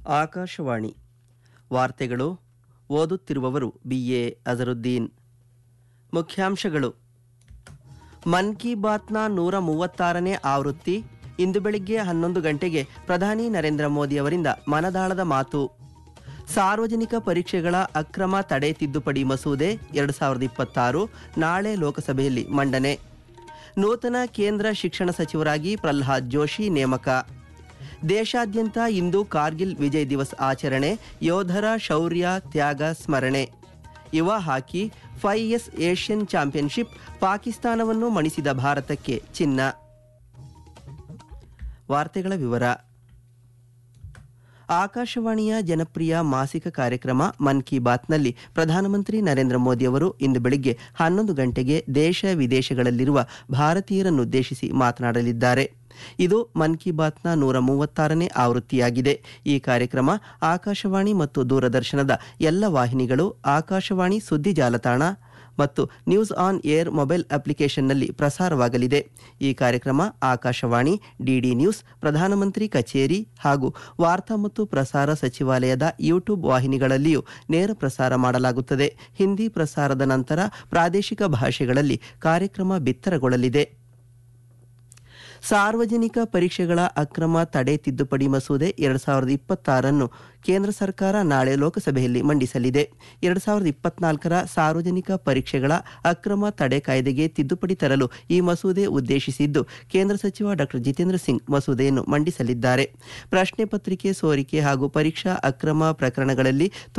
ಆಕಾಶವಾಣಿ ವಾರ್ತೆಗಳು ಓದುತ್ತಿರುವವರು B A Azharuddin ಮುಖ್ಯಾಂಶಗಳು ಮನ್ ಕಿ ಬಾತ್ನ ನೂರ ಮೂವತ್ತಾರನೇ ಆವೃತ್ತಿ ಇಂದು ಬೆಳಿಗ್ಗೆ ಹನ್ನೊಂದು ಗಂಟೆಗೆ ಪ್ರಧಾನಿ ನರೇಂದ್ರ ಮೋದಿ ಅವರಿಂದ ಮನದಾಳದ ಮಾತು ಸಾರ್ವಜನಿಕ ಪರೀಕ್ಷೆಗಳ ಅಕ್ರಮ ತಡೆ ತಿದ್ದುಪಡಿ ಮಸೂದೆ ಎರಡು ಸಾವಿರದ ಇಪ್ಪತ್ತಾರು ನಾಳೆ ಲೋಕಸಭೆಯಲ್ಲಿ ಮಂಡನೆ ನೂತನ ಕೇಂದ್ರ ಶಿಕ್ಷಣ ಸಚಿವರಾಗಿ ಪ್ರಹ್ಲಾದ್ ಜೋಶಿ ನೇಮಕ ದೇಶಾದ್ಯಂತ ಇಂದು ಕಾರ್ಗಿಲ್ ವಿಜಯ್ ದಿವಸ್ ಆಚರಣೆ ಯೋಧರ ಶೌರ್ಯ ತ್ಯಾಗ ಸ್ಮರಣೆ ಯುವ hockey fives Asian championship ಪಾಕಿಸ್ತಾನವನ್ನು ಮಣಿಸಿದ ಭಾರತಕ್ಕೆ ಚಿನ್ನ ವಾರ್ತೆಗಳ ವಿವರ ಆಕಾಶವಾಣಿಯ ಜನಪ್ರಿಯ ಮಾಸಿಕ ಕಾರ್ಯಕ್ರಮ ಮನ್ ಕಿ ಬಾತ್ನಲ್ಲಿ ಪ್ರಧಾನಮಂತ್ರಿ ನರೇಂದ್ರ ಮೋದಿ ಅವರು ಇಂದು ಬೆಳಿಗ್ಗೆ ಹನ್ನೊಂದು ಗಂಟೆಗೆ ದೇಶ ವಿದೇಶಗಳಲ್ಲಿರುವ ಭಾರತೀಯರನ್ನುದ್ದೇಶಿಸಿ ಮಾತನಾಡಲಿದ್ದಾರೆ ಇದು ಮನ್ ಕಿ ಬಾತ್ನ ನೂರ ಮೂವತ್ತಾರನೇ ಆವೃತ್ತಿಯಾಗಿದೆ ಈ ಕಾರ್ಯಕ್ರಮ ಆಕಾಶವಾಣಿ ಮತ್ತು ದೂರದರ್ಶನದ ಎಲ್ಲ ವಾಹಿನಿಗಳು ಆಕಾಶವಾಣಿ ಸುದ್ದಿ ಜಾಲತಾಣ ಮತ್ತು ನ್ಯೂಸ್ ಆನ್ ಏರ್ ಮೊಬೈಲ್ ಅಪ್ಲಿಕೇಶನ್ನಲ್ಲಿ ಪ್ರಸಾರವಾಗಲಿದೆ ಈ ಕಾರ್ಯಕ್ರಮ ಆಕಾಶವಾಣಿ ಡಿಡಿ ನ್ಯೂಸ್ ಪ್ರಧಾನಮಂತ್ರಿ ಕಚೇರಿ ಹಾಗೂ ವಾರ್ತಾ ಮತ್ತು ಪ್ರಸಾರ ಸಚಿವಾಲಯದ ಯೂಟ್ಯೂಬ್ ವಾಹಿನಿಗಳಲ್ಲಿಯೂ ನೇರ ಪ್ರಸಾರ ಮಾಡಲಾಗುತ್ತದೆ ಹಿಂದಿ ಪ್ರಸಾರದ ನಂತರ ಪ್ರಾದೇಶಿಕ ಭಾಷೆಗಳಲ್ಲಿ ಕಾರ್ಯಕ್ರಮ ಬಿತ್ತರಗೊಳ್ಳಲಿದೆ ಸಾರ್ವಜನಿಕ ಪರೀಕ್ಷೆಗಳ ಅಕ್ರಮ ತಡೆ ತಿದ್ದುಪಡಿ ಮಸೂದೆ ಎರಡು ಸಾವಿರದ ಇಪ್ಪತ್ತಾರನ್ನು ಕೇಂದ್ರ ಸರ್ಕಾರ ನಾಳೆ ಲೋಕಸಭೆಯಲ್ಲಿ ಮಂಡಿಸಲಿದೆ ಎರಡು ಸಾವಿರದ ಇಪ್ಪತ್ನಾಲ್ಕರ ಸಾರ್ವಜನಿಕ ಪರೀಕ್ಷೆಗಳ ಅಕ್ರಮ ತಡೆ ಕಾಯ್ದೆಗೆ ತಿದ್ದುಪಡಿ ತರಲು ಈ ಮಸೂದೆ ಉದ್ದೇಶಿಸಿದ್ದು ಕೇಂದ್ರ ಸಚಿವ ಡಾಕ್ಟರ್ ಜಿತೇಂದ್ರ ಸಿಂಗ್ ಮಸೂದೆಯನ್ನು ಮಂಡಿಸಲಿದ್ದಾರೆ ಪ್ರಶ್ನೆ ಪತ್ರಿಕೆ ಸೋರಿಕೆ ಹಾಗೂ ಪರೀಕ್ಷಾ ಅಕ್ರಮ ಪ್ರಕರಣಗಳಲ್ಲಿ